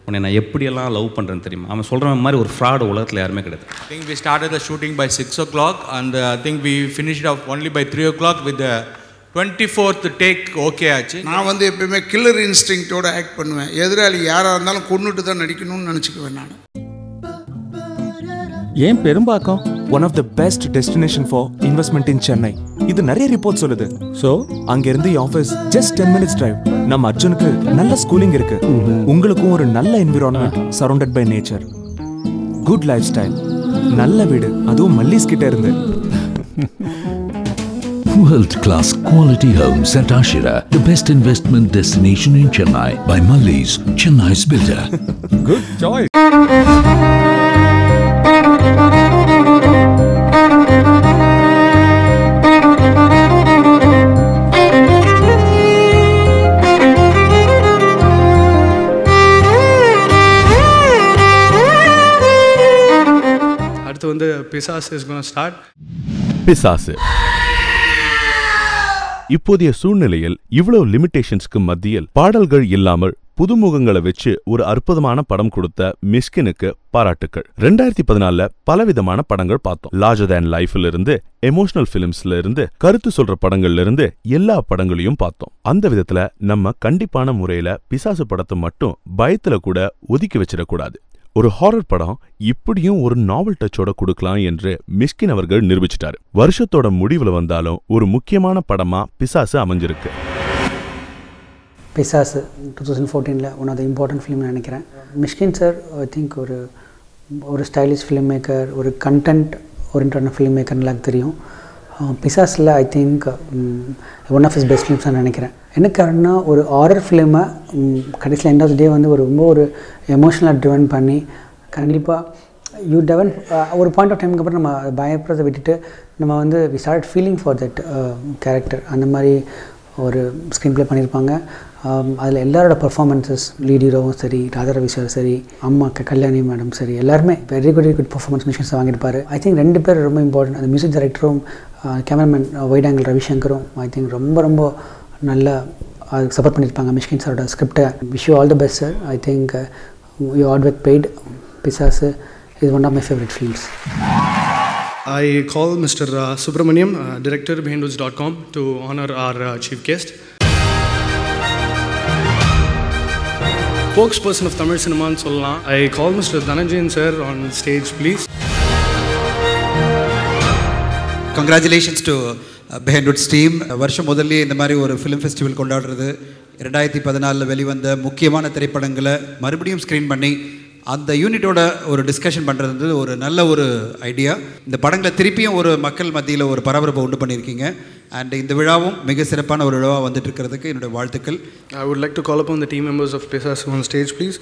உன்னை நான் எப்படியெல்லாம் லவ் பண்ணுறேன்னு தெரியுமா அவன் சொல்கிற மாதிரி ஒரு ஃப்ராடு உலகத்தில் யாருமே கிடையாது I think we started the shooting by 6 o'clock and uh, I think we finished off only by 3 o'clock with the 24th take okay ஆச்சு நான் வந்து எப்பயுமே கில்லர் இன்ஸ்டிங்க்டோட ஆக்ட் பண்ணுவேன் எதிராளி யாராக இருந்தாலும் கொன்னுட்டு தான் நடிக்கணும்னு நினச்சிக்குவேன் நான் ஏன் Perumbakkam one of the best destination for investment in Chennai இது நிறைய ரிப்போர்ட் சொல்லுது ஸோ அங்க இருந்து office just ten minutes drive நம்ம அர்ஜுனுக்கு நல்ல ஸ்கூலிங் இருக்கு உங்களுக்கும் ஒரு நல்ல environment surrounded by nature good lifestyle நல்ல வீடு அதுவும் மல்லிஸ் கிட்ட இருந்து World class quality homes at Ashira, the best investment destination in Chennai by Mulli's, Chennai's builder. Good choice அடுத்து வந்து பிசாஸ் இஸ் கோன் ஸ்டார்ட் பிசாசு இப்போதைய சூழ்நிலையில் இவ்வளவு லிமிடேஷன்ஸ்க்கு மத்தியில் பாடல்கள் இல்லாமல் புதுமுகங்களை வச்சு ஒரு அற்புதமான படம் கொடுத்த மிஸ்கினுக்கு பாராட்டுக்கள் ரெண்டாயிரத்தி பதினாலுல பலவிதமான படங்கள் பார்த்தோம் லார்ஜர் தேன் லைஃப்ல இருந்து எமோஷனல் பிலிம்ஸ்ல இருந்து கருத்து சொல்ற படங்கள்ல இருந்து எல்லா படங்களையும் பார்த்தோம் அந்த விதத்துல நம்ம கண்டிப்பான முறையில பிசாசு படத்தை மட்டும் பயத்துல கூட ஒதுக்கி வச்சிடக்கூடாது ஒரு ஹாரர் படம் இப்படியும் ஒரு நாவல் டச்சோட கொடுக்கலாம் என்று மிஸ்கின் அவர்கள் நிரூபிச்சிட்டாரு வருஷத்தோட முடிவுல வந்தாலும் ஒரு முக்கியமான படமா பிசாசு அமைஞ்சிருக்கு பிசாஸ் டூ தௌசண்ட் ஃபோர்டீனில் ஒன் ஆஃப் த இம்பார்ட்டன்ட் ஃபிலிம்னு நினைக்கிறேன் மிஷ்கின் சார் ஐ திங்க் ஒரு ஒரு ஸ்டைலிஷ் ஃபிலிம் மேக்கர் ஒரு கண்டென்ட் ஓரியன்டான ஃபிலிம் மேக்கர்னு எனக்கு தெரியும் பிசாஸில் I think one of is best films நான் நினைக்கிறேன் என்ன காரணம்னா ஒரு ஆரர் ஃபிலிமை கடைசியில் எண்ட் ஆஃப் த டே வந்து ஒரு ரொம்ப ஒரு எமோஷனலாக ட்ரிவன் பண்ணி கண்டிப்பாக யூ டெவன் ஒரு பாயிண்ட் ஆஃப் டைமுக்கு அப்புறம் நம்ம பயப்படுறதை விட்டுட்டு நம்ம வந்து we start feeling for that character அந்த மாதிரி ஒரு ஸ்க்ரீன் ப்ளே பண்ணியிருப்பாங்க அதில் எல்லாரோட பர்ஃபார்மன்ஸஸ் லீட் ஹீரோவும் சரி ராதா ரவி சார் சரி அம்மா க- கல்யாணி மேடம் சரி எல்லாருமே very good very good performance missions வாங்கியிருப்பாரு ஐ திங்க் ரெண்டு பேர் ரொம்ப இம்பார்ட்டன்ட் அந்த மியூசிக் டைரக்டரும் கேமராமேன் வைட் ஆங்கிள் ரவிசங்கரும் ஐ திங்க் ரொம்ப ரொம்ப நல்ல அதுக்கு சப்போர்ட் பண்ணியிருப்பாங்க மிஷ்கின் சாரோட ஸ்கிரிப்டை wish you all the best sir I think you add with paid Pisaas is one of my favourite films I call Mr. Uh, Subramaniam, uh, director behind.com, to honor our uh, chief guest. Spokesperson of Tamil cinema ன்னு சொல்லலாம் I call mister Dhananjayan sir on stage please congratulations to Behindwoods team வருஷம் முதல்ல இந்த மாதிரி ஒரு film festival கொண்டாடுறது ரெண்டாயிரத்தி பதினாலில் வெளிவந்த முக்கியமான திரைப்படங்களை மறுபடியும் ஸ்க்ரீன் பண்ணி அந்த யூனிட்டோட ஒரு டிஸ்கஷன் பண்ணுறது ஒரு நல்ல ஒரு ஐடியா இந்த படங்களை திருப்பியும் ஒரு மக்கள் மத்தியில் ஒரு பரபரப்பை உண்டு பண்ணியிருக்கீங்க அண்ட் இந்த விழாவும் மிக சிறப்பான ஒரு விழாவாக வந்துட்டு இருக்கிறதுக்கு என்னுடைய வாழ்த்துக்கள் I would like to call upon the team members of Pesas on stage, please.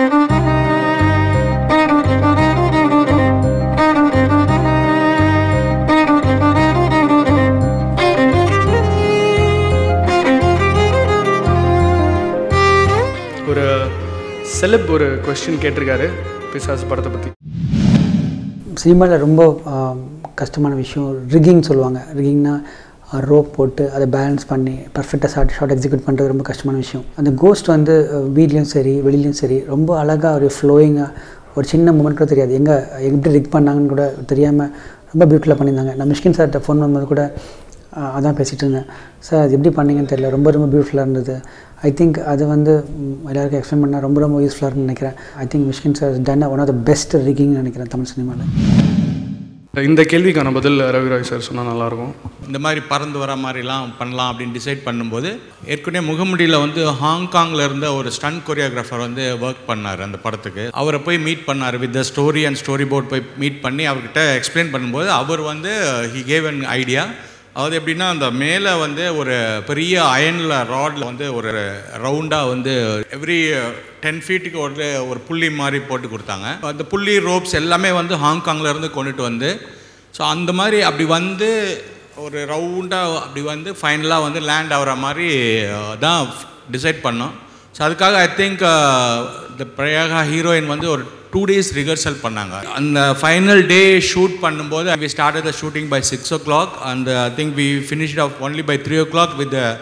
ஒரு செலப் ஒரு கொஸ்டின் கேட்டிருக்காரு பிசாஸ் படத்தை பற்றி சினிமாவில் ரொம்ப ஆம், கஷ்டமான விஷயம் ரிகிங் சொல்லுவாங்க ரிகிங்னா ரோப் போட்டு அதை பேலன்ஸ் பண்ணி பர்ஃபெக்டாக ஷார்ட் ஷார்ட் எக்ஸிக்யூட் பண்ணுறது ரொம்ப கஷ்டமான விஷயம் அந்த கோஸ்ட் வந்து வீட்லேயும் சரி வெளியிலையும் சரி ரொம்ப அழகாக ஒரு ஃப்ளோயிங்காக ஒரு சின்ன மூமெண்ட் கூட தெரியாது எங்கே எப்படி ரிக் பண்ணாங்கன்னு கூட தெரியாமல் ரொம்ப பியூட்டிஃபுல்லாக பண்ணியிருந்தாங்க நான் மிஷ்கின் சார்கிட்ட ஃபோன் பண்ணும்போது கூட ஆ, அதான் பேசிகிட்டு இருந்தேன் சார் அது எப்படி பண்ணீங்கன்னு தெரியல ரொம்ப ரொம்ப பியூட்டிஃபுல்லாக இருந்தது ஐ திங்க் அது வந்து ம், எல்லாருக்கும் எக்ஸ்பிளைன் பண்ணால் ரொம்ப ரொம்ப யூஸ்ஃபுல்லாக இருக்கும்னு நினைக்கிறேன் I think Mysskin sir done one of the best ரிகிங்னு நினைக்கிறேன் தமிழ் சினிமாவில் இந்த கேள்விக்கான பதில் ரவிராய் சார் சொன்னால் நல்லாயிருக்கும் இந்த மாதிரி பறந்து வர மாதிரிலாம் பண்ணலாம் அப்படின்னு டிசைட் பண்ணும்போது ஏற்கனவே முகமுடியில் வந்து ஹாங்காங்கில் இருந்த ஒரு ஸ்டன் கொரியோகிராஃபர் வந்து ஒர்க் பண்ணார் அந்த படத்துக்கு அவரை போய் மீட் பண்ணார் with the story and storyboard போய் மீட் பண்ணி அவர்கிட்ட எக்ஸ்பிளைன் பண்ணும்போது அவர் வந்து ஹி கேவ் அன் ஐடியா அதாவது எப்படின்னா அந்த மேலே வந்து ஒரு பெரிய அயனில் ராடில் வந்து ஒரு ரவுண்டாக வந்து எவ்ரி டென் ஃபீட்டுக்கு ஒரு ஒரு புள்ளி மாதிரி போட்டு கொடுத்தாங்க அந்த புள்ளி ரோப்ஸ் எல்லாமே வந்து ஹாங்காங்ல இருந்து கொண்டுட்டு வந்து ஸோ அந்த மாதிரி அப்படி வந்து ஒரு ரவுண்டாக அப்படி வந்து ஃபைனலாக வந்து லேண்ட் ஆகிற மாதிரி அஹ், தான் டிசைட் பண்ணோம் ஸோ அதுக்காக ஐ திங்க் இந்த பிரயாகா ஹீரோயின் வந்து ஒரு டூ டேஸ் ரிஹர்சல் பண்ணாங்க அந்த ஃபைனல் டே ஷூட் பண்ணும்போது we start the shooting by six o'clock and I think we finished off only by three o'clock with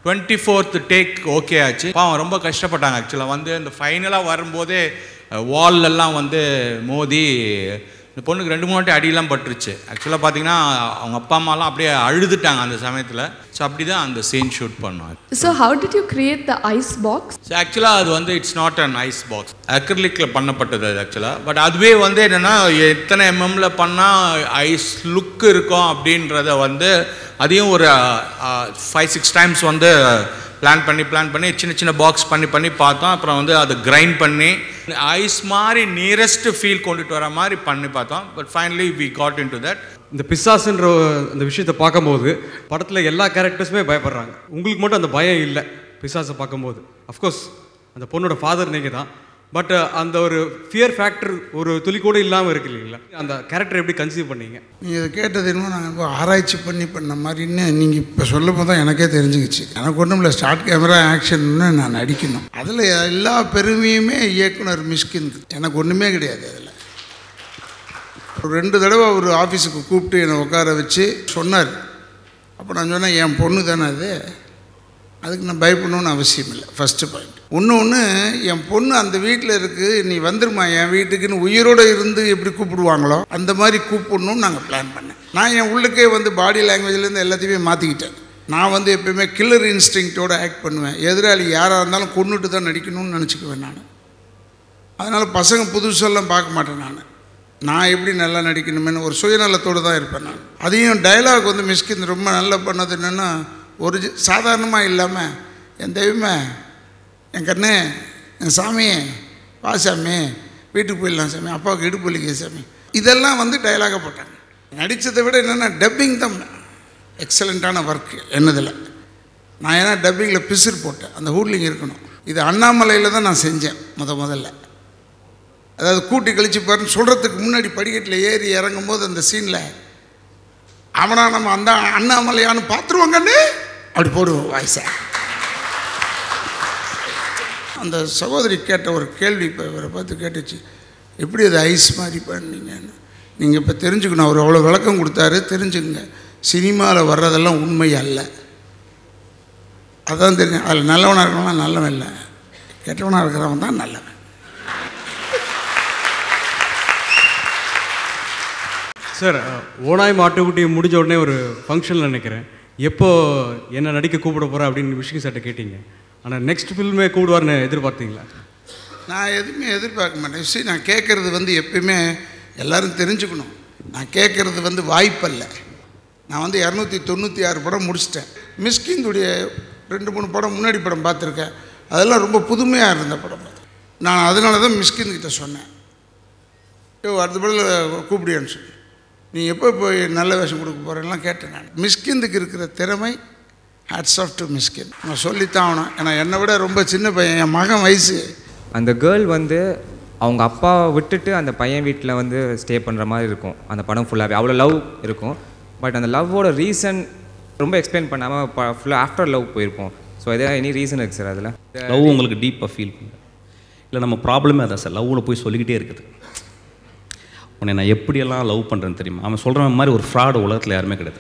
twenty fourth take okay ஆச்சு பாவம் ரொம்ப கஷ்டப்பட்டாங்க ஆக்சுவலாக வந்து இந்த ஃபைனலாக வரும்போதே wall எல்லாம் வந்து மோதி இந்த பொண்ணுக்கு ரெண்டு மூணு வாட்டி அடியெல்லாம் பட்டுருச்சு ஆக்சுவலாக பார்த்தீங்கன்னா அவங்க அப்பா அம்மாலாம் அப்படியே அழுதுட்டாங்க அந்த சமயத்தில் ஸோ அப்படி தான் அந்த சீன் ஷூட் பண்ணோம் So, how did you create the ice box? So ஆக்சுவலாக அது வந்து it's not an ice box அக்ரிலிக்கில் பண்ணப்பட்டது அது ஆக்சுவலாக பட் அதுவே வந்து என்னென்னா எத்தனை எம்எம்ல பண்ணால் ஐஸ் லுக் இருக்கும் அப்படின்றத வந்து அதையும் ஒரு ஃபைவ் சிக்ஸ் டைம்ஸ் வந்து பிளான் பண்ணி பிளான் பண்ணி சின்ன சின்ன பாக்ஸ் பண்ணி பண்ணி பார்த்தோம் அப்புறம் வந்து அதை கிரைண்ட் பண்ணி ஐஸ் மாதிரி நியரஸ்ட் ஃபீல் கொண்டுட்டு வர மாதிரி பண்ணி பார்த்தோம் but finally we got in to that இந்த பிசாசுன்ற அந்த விஷயத்தை பார்க்கும்போது படத்தில் எல்லா கேரக்டர்ஸுமே பயப்படுறாங்க உங்களுக்கு மட்டும் அந்த பயம் இல்லை பிசாசை பார்க்கும்போது அஃப்கோர்ஸ் அந்த பொண்ணோட ஃபாதர் நீங்கள் தான் பட் அந்த ஒரு ஃபியர் ஃபேக்டர் ஒரு துளி கூட இல்லாமல் இருக்கு இல்லைங்களா அந்த கேரக்டர் எப்படி கன்சீவ் பண்ணீங்க நீங்கள் இதை கேட்டது என்னமோ நாங்கள் இப்போ ஆராய்ச்சி பண்ணி பண்ண மாதிரின்னு நீங்கள் இப்போ சொல்லும் தான் எனக்கே தெரிஞ்சுக்கிச்சு எனக்கு ஒன்றும் இல்லை ஸ்டார்ட் கேமரா ஆக்ஷன்னு நான் நடிக்கணும் அதில் எல்லா பெருமையுமே இயக்குனர் மிஷ்கின் எனக்கு ஒன்றுமே கிடையாது அதில் ஒரு ரெண்டு தடவை ஒரு ஆஃபீஸுக்கு கூப்பிட்டு என்னை உட்கார வச்சு சொன்னார் அப்போ நான் சொன்னேன் என் பொண்ணு தானே அது அதுக்கு நான் பயப்படணும்னு அவசியம் இல்லை ஃபஸ்ட்டு பாயிண்ட் இன்னொன்று என் பொண்ணு அந்த வீட்டில் இருக்குது நீ வந்துருமா என் வீட்டுக்குன்னு உயிரோடு இருந்து எப்படி கூப்பிடுவாங்களோ அந்த மாதிரி கூப்பிடணும்னு நாங்கள் பிளான் பண்ணேன் நான் என் உள்ளுக்கே வந்து பாடி லாங்குவேஜ்லேருந்து எல்லாத்தையுமே மாற்றிக்கிட்டேன் நான் வந்து எப்பயுமே கில்லர் இன்ஸ்டிங்க்டோட ஆக்ட் பண்ணுவேன் எதிராளி யாராக இருந்தாலும் கொண்டுட்டு தான் நடிக்கணும்னு நினச்சிக்குவேன் நான் அதனால் பசங்க புதுசெல்லாம் பார்க்க மாட்டேன் நான் நான் எப்படி நல்லா நடிக்கணுமேனு ஒரு சுயநலத்தோடு தான் இருப்பேன் நான் அதையும் டயலாக் வந்து மிஸ்கின் ரொம்ப நல்லா பண்ணது என்னென்னா ஒரு சாதாரணமாக இல்லாமல் என் தெய்வமே என் கண்ணு என் சாமி வா சாமி வீட்டுக்கு போயிடலாம் சாமி அப்பாவுக்கு இடுப்பு வலிக்குது சாமி இதெல்லாம் வந்து டயலாக போட்டாங்க நடித்ததை விட என்னென்னா டப்பிங் தான் எக்ஸலண்ட்டான ஒர்க் என்னதில் நான் ஏன்னா டப்பிங்கில் பிசிறு போட்டேன் அந்த ஹூட்லிங் இருக்கணும் இது அண்ணாமலையில் தான் நான் செஞ்சேன் முத முதல்ல அதாவது கூட்டி கழிச்சு பாருன்னு சொல்கிறதுக்கு முன்னாடி படிக்கட்டில் ஏறி இறங்கும் போது அந்த சீனில் அவனா நம்ம அந்த அண்ணாமலையான்னு பார்த்துருவாங்கன்னு அப்படி போடுவோம் வாய்ஸை அந்த சகோதரி கேட்ட ஒரு கேள்வி இப்போ இவரை பார்த்து கேட்டுச்சு எப்படி அது ஐஸ் மாதிரி பண்ணீங்கன்னு நீங்கள் இப்போ தெரிஞ்சுக்கணும் அவர் அவ்வளோ விளக்கம் கொடுத்தாரு தெரிஞ்சுக்கங்க சினிமாவில் வர்றதெல்லாம் உண்மை அல்ல அதான் தெரியும் அதில் நல்லவனாக இருக்கிறவன் நல்லவன் இல்லை கெட்டவனாக இருக்கிறவன் தான் நல்லவன் சார் ஓனாய் மாட்டுக்குட்டி முடிஞ்ச உடனே ஒரு ஃபங்க்ஷனில் நினைக்கிறேன் எப்போ என்ன நடிக்க கூப்பிட போகிற அப்படின்னு விஷயம் சார்ட்ட கேட்டீங்க ஆனால் நெக்ஸ்ட் ஃபில்மே கூடுவார்னு எதிர்பார்த்தீங்களா நான் எதுவுமே எதிர்பார்க்க மாட்டேன் சரி நான் கேட்குறது வந்து எப்பயுமே எல்லாரும் தெரிஞ்சுக்கணும் நான் கேட்குறது வந்து வாய்ப்பல்ல நான் வந்து இரநூத்தி தொண்ணூற்றி ஆறு படம் முடிச்சிட்டேன் மிஸ்கிந்துடைய ரெண்டு மூணு படம் முன்னாடி படம் பார்த்துருக்கேன் அதெல்லாம் ரொம்ப புதுமையாக இருந்த படம் அது நான் அதனால தான் மிஸ்கின் கிட்ட சொன்னேன் யோ அடுத்த படத்தில் கூப்பிடியான்னு சொல்லி நீ எப்போ போய் நல்ல வேஷம் கொடுக்க போகிறேன்லாம் கேட்டேன் நான் மிஸ்கிந்துக்கு இருக்கிற திறமை ஹேட்ஸ் ஆஃப் டு மிஸ்கின் நான் சொல்லித்தான் ஆகணும் ஏன்னா என்னை விட ரொம்ப சின்ன பையன் என் மகன் வயசு அந்த கேர்ள் வந்து அவங்க அப்பாவை விட்டுட்டு அந்த பையன் வீட்டில் வந்து ஸ்டே பண்ணுற மாதிரி இருக்கும் அந்த படம் ஃபுல்லாகவே அவ்வளோ லவ் இருக்கும் பட் அந்த லவ்வோட ரீசன் ரொம்ப எக்ஸ்பிளைன் பண்ணாமல் ஃபுல்லாக ஆஃப்டர் லவ் போயிருப்போம் ஸோ எதாவது எனி ரீசன் இருக்குது சார் அதில் லவ் உங்களுக்கு டீப்பாக ஃபீல் பண்ணல இல்லை நம்ம ப்ராப்ளமே அதான் சார் லவ்வில் போய் சொல்லிக்கிட்டே இருக்குது உன்னை நான் எப்படியெல்லாம் லவ் பண்ணுறேன்னு தெரியுமா அவன் சொல்கிற மாதிரி ஒரு ஃப்ராடு உலகத்தில் யாருமே கிடையாது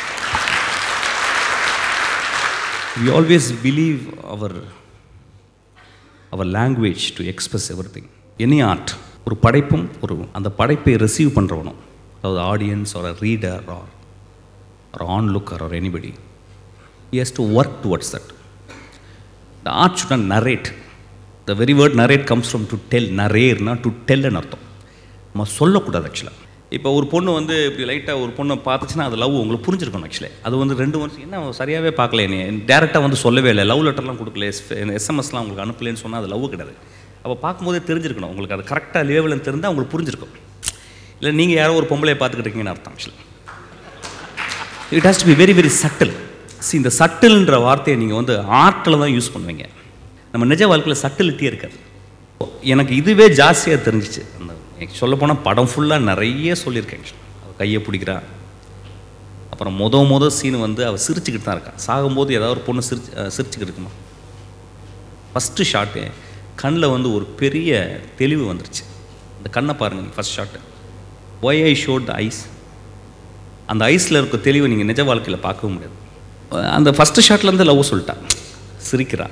we always believe our our language to express everything any art ஒரு படைப்பும் ஒரு அந்த படைப்பை ரிசீவ் பண்ணுறவனும் அதாவது ஆடியன்ஸ் ஒரு reader or or an looker or anybody he has to work towards that the art should not narrate the very word narrate comes from to tell narrate to tell ன்னு அர்த்தம் நம்ம சொல்லக்கூடாது ஆக்சுவலாக இப்போ ஒரு பொண்ணு வந்து இப்படி லைட்டாக ஒரு பொண்ணை பார்த்துச்சுன்னா அது லவ் உங்களுக்கு புரிஞ்சிருக்கணும் ஆக்சுவலி அது வந்து ரெண்டு வருஷம் என்ன அவன் சரியாகவே பார்க்கல நீ டேரெக்டாக வந்து சொல்லவே இல்லை லவ் லெட்டர்லாம் கொடுக்கல எஸ்எம்எஸ்லாம் உங்களுக்கு அனுப்பலன்னு சொன்னால் அது லவ் கிடையாது அப்போ பார்க்கும்போதே தெரிஞ்சிருக்கணும் உங்களுக்கு அது கரெக்டாக லேவலில் தெரிந்தால் உங்களுக்கு புரிஞ்சிருக்கும் இல்லை நீங்கள் யாரோ ஒரு பொம்பளையை பார்த்துக்கிட்டு இருக்கீங்கன்னு அர்த்தம் actually it has to be very very subtle சி இந்த சட்டில்ன்ற வார்த்தையை நீங்கள் வந்து ஆர்ட்டில் தான் யூஸ் பண்ணுவீங்க நம்ம நிஜ வாழ்க்கையில் சட்டிலிட்டியே இருக்காது எனக்கு இதுவே ஜாஸ்தியாக தெரிஞ்சிச்சு அந்த எனக்கு சொல்லப்போனால் படம் ஃபுல்லாக நிறைய சொல்லியிருக்கேன் actually. அவ கையை பிடிக்கிறா அப்புறம் மொத மொத சீன் வந்து அவள் சிரிச்சுக்கிட்டு தான் இருக்கா சாகும்போது ஏதாவது ஒரு பொண்ணு சிரிச்சு அஹ் சிரிச்சுக்கிட்டு இருக்குமா ஃபஸ்ட்டு ஷாட்டு கண்ணில் வந்து ஒரு பெரிய தெளிவு வந்துருச்சு அந்த கண்ணை பாருங்கள் first shot why I shot the eyes அந்த ஐஸில் இருக்க தெளிவை நீங்கள் நிஜ வாழ்க்கையில் பார்க்கவும் முடியாது அந்த ஃபஸ்ட்டு ஷாட்லேருந்து லவ் சொல்லிட்டா சிரிக்கிறா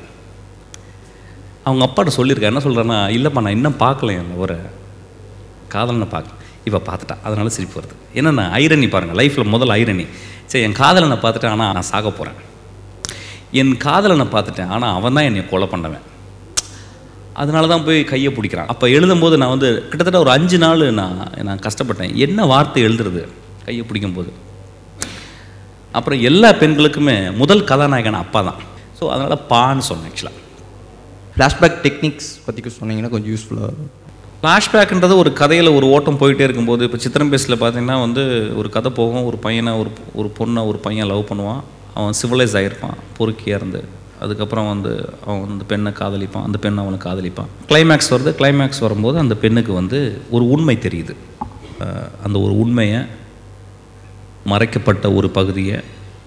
அவங்க அப்பாட்ட சொல்லியிருக்கா என்ன சொல்கிறேன்னா இல்லைப்பா நான் இன்னும் பார்க்கல என் லவரை காதலனை பார்க்க இவ பார்த்துட்டா அதனால சிரிப்பு வருது என்னென்ன ஐரணி பாருங்கள் லைஃப்பில் முதல் ஐரணி சரி என் காதலனை பார்த்துட்டேன் ஆனால் நான் சாக போகிறேன் என் காதலனை பார்த்துட்டேன் ஆனால் அவன் தான் என்னை கொலை பண்ணவன் அதனால தான் போய் கையை பிடிக்கிறான் அப்போ எழுதும்போது நான் வந்து கிட்டத்தட்ட ஒரு அஞ்சு நாள் நான் நான் கஷ்டப்பட்டேன் என்ன வார்த்தை எழுதுறது கையை பிடிக்கும்போது அப்புறம் எல்லா பெண்களுக்குமே முதல் கதாநாயகன் அப்பா தான் ஸோ அதனால் பான்னு சொன்னேன் ஆக்சுவலாக ஃப்ளாஷ்பேக் டெக்னிக்ஸ் பற்றி சொன்னீங்கன்னா கொஞ்சம் யூஸ்ஃபுல்லாக ஃப்ளாஷ்பேக்குன்றது ஒரு கதையில் ஒரு ஓட்டம் போயிட்டே இருக்கும்போது இப்போ சித்திரம் பேஸில் பார்த்தீங்கன்னா வந்து ஒரு கதை போகும் ஒரு பையனை ஒரு ஒரு பொண்ணை ஒரு பையன் லவ் பண்ணுவான் அவன் சிவிலைஸ் ஆகிருப்பான் பொறுக்கியாக இருந்து அதுக்கப்புறம் வந்து அவன் அந்த பெண்ணை காதலிப்பான் அந்த பெண் அவனை காதலிப்பான் கிளைமேக்ஸ் வருது கிளைமேக்ஸ் வரும்போது அந்த பெண்ணுக்கு வந்து ஒரு உண்மை தெரியுது அஹ் அந்த ஒரு உண்மையை மறைக்கப்பட்ட ஒரு பகுதியை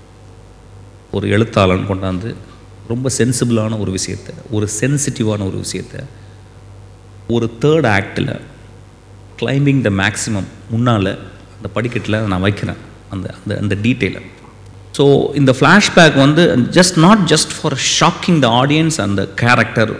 ஒரு எழுத்தாளன் கொண்டாந்து ரொம்ப சென்சிபிளான ஒரு விஷயத்தை ஒரு சென்சிட்டிவான ஒரு விஷயத்தை ஒரு தேர்ட் ஆக்டில் கிளைம்பிங் த மேக்ஸிமம் முன்னால் அந்த படிக்கட்டில் நான் வைக்கிறேன் அந்த அந்த அந்த டீட்டெயிலை ஸோ இந்த ஃப்ளாஷ்பேக் வந்து just not just for shocking the audience and the character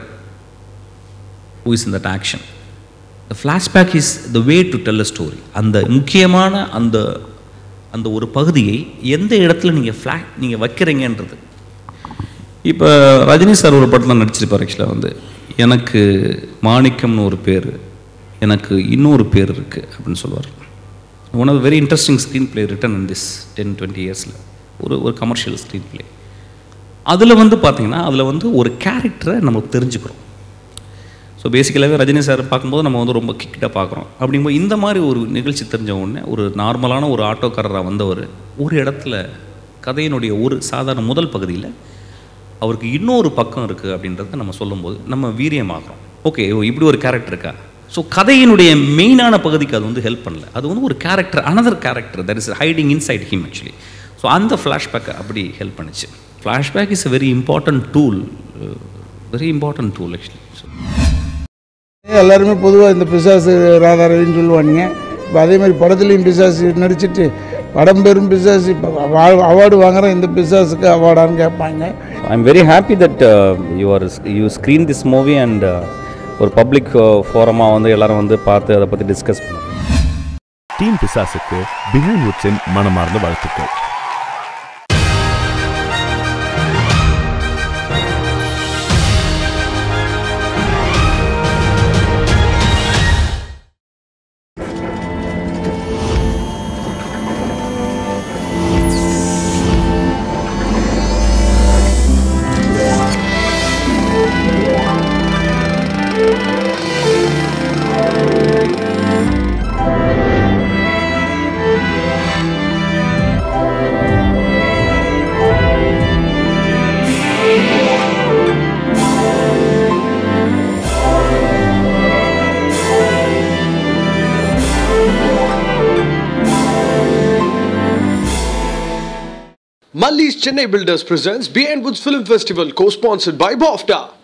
who is in that action the flashback is the way to tell a story அந்த முக்கியமான அந்த அந்த ஒரு பகுதியை எந்த இடத்துல நீங்கள் ஃப்ளா நீங்கள் வைக்கிறீங்கன்றது இப்போ ரஜினி சார் ஒரு படத்தில் நடிச்சிருப்பார் ஆக்சுவலாக வந்து எனக்கு மாணிக்கம்னு ஒரு பேர் எனக்கு இன்னொரு பேர் இருக்குது அப்படின்னு சொல்லுவார் one of very interesting screenplay written in this ten twenty இயர்ஸில் ஒரு ஒரு கமர்ஷியல் ஸ்க்ரீன் பிளே அதில் வந்து பார்த்தீங்கன்னா அதில் வந்து ஒரு கேரக்டரை நம்ம தெரிஞ்சுக்கிறோம் ஸோ பேசிக்கலாகவே ரஜினி சார் பார்க்கும்போது நம்ம வந்து ரொம்ப கிக்கிட்டாக பார்க்குறோம் அப்படிங்கும்போது இந்த மாதிரி ஒரு நிகழ்ச்சி தெரிஞ்ச உடனே ஒரு நார்மலான ஒரு ஆட்டோக்காரராக வந்தவர் ஒரு இடத்துல கதையினுடைய ஒரு சாதாரண முதல் பகுதியில் அவருக்கு இன்னொரு பக்கம் இருக்குது அப்படின்றத நம்ம சொல்லும்போது நம்ம வீரியமாகிறோம் ஓகே ஓ இப்படி ஒரு கேரக்டர் இருக்கா ஸோ கதையினுடைய மெயினான பகுதிக்கு அது வந்து ஹெல்ப் பண்ணல அது வந்து ஒரு character another character that is hiding inside him actually so அந்த ஃப்ளாஷ்பேக்கை அப்படி ஹெல்ப் பண்ணுச்சு flashback is a very important tool very important tool actually எல்லாருமே பொதுவாக இந்த பிசாசு ராதாரவின்னு சொல்லுவானுங்க இப்போ அதே மாதிரி படத்துலையும் பிசாசு நடிச்சிட்டு படம் பெரும் பிசாசு இப்போ அவார்டு வாங்குற இந்த பிசாசுக்கு அவார்டான்னு கேட்பாங்க I am very happy that you are you screen this movie and ஒரு பப்ளிக் ஃபோரமாக வந்து எல்லாரும் வந்து பார்த்து அதை பற்றி டிஸ்கஸ் பண்ணுவோம் டீம் பிசாசுக்கு பிஹைண்ட் வுட்ஸின் மனமார்ந்த வாழ்த்துக்கள் Malli's Chennai Builders presents Behind Woods Film Festival co-sponsored by BOFTA.